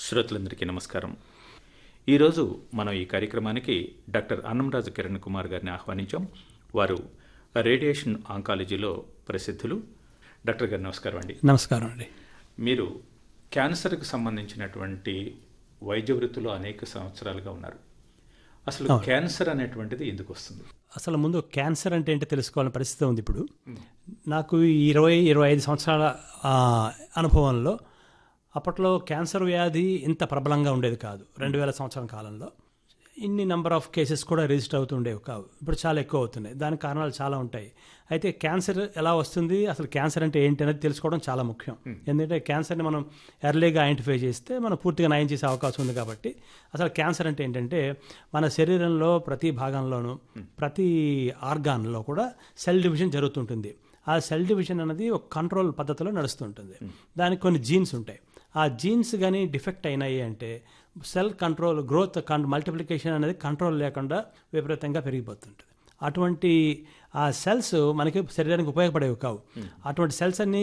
శ్రోతలందరికీ నమస్కారం ఈరోజు మనం ఈ కార్యక్రమానికి డాక్టర్ అన్నంరాజు కిరణ్ కుమార్ గారిని ఆహ్వానించాం వారు రేడియేషన్ ఆంకాలజీలో ప్రసిద్ధులు డాక్టర్ గారు నమస్కారం అండి నమస్కారం అండి మీరు క్యాన్సర్కి సంబంధించినటువంటి వైద్య వృత్తిలో అనేక సంవత్సరాలుగా ఉన్నారు అసలు క్యాన్సర్ అనేటువంటిది ఎందుకు వస్తుంది అసలు ముందు క్యాన్సర్ అంటే ఏంటో తెలుసుకోవాలని పరిస్థితి ఉంది ఇప్పుడు నాకు ఈ ఇరవై ఇరవై ఐదు సంవత్సరాల ఆ, అనుభవంలో అప్పట్లో క్యాన్సర్ వ్యాధి ఇంత ప్రబలంగా ఉండేది కాదు రెండు వేల సంవత్సరం కాలంలో ఇన్ని నెంబర్ ఆఫ్ కేసెస్ కూడా రిజిస్టర్ అవుతుండేవి కావు ఇప్పుడు చాలా ఎక్కువ అవుతున్నాయి దానికి కారణాలు చాలా ఉంటాయి అయితే క్యాన్సర్ ఎలా వస్తుంది అసలు క్యాన్సర్ అంటే ఏంటి అనేది తెలుసుకోవడం చాలా ముఖ్యం ఎందుకంటే క్యాన్సర్ని మనం ఎర్లీగా ఐడెంటిఫై చేస్తే మనం పూర్తిగా నయం చేసే అవకాశం ఉంది కాబట్టి అసలు క్యాన్సర్ అంటే ఏంటంటే మన శరీరంలో ప్రతి భాగంలోనూ ప్రతి ఆర్గాన్లో కూడా సెల్ డివిజన్ జరుగుతుంటుంది ఆ సెల్ డివిజన్ అనేది ఒక కంట్రోల్ పద్ధతిలో నడుస్తుంటుంది దానికి కొన్ని జీన్స్ ఉంటాయి ఆ జీన్స్ కానీ డిఫెక్ట్ అయినాయి అంటే సెల్ కంట్రోల్ గ్రోత్ మల్టిప్లికేషన్ అనేది కంట్రోల్ లేకుండా విపరీతంగా పెరిగిపోతుంటుంది అటువంటి ఆ సెల్స్ మనకి శరీరానికి ఉపయోగపడేవి కావు అటువంటి సెల్స్ అన్ని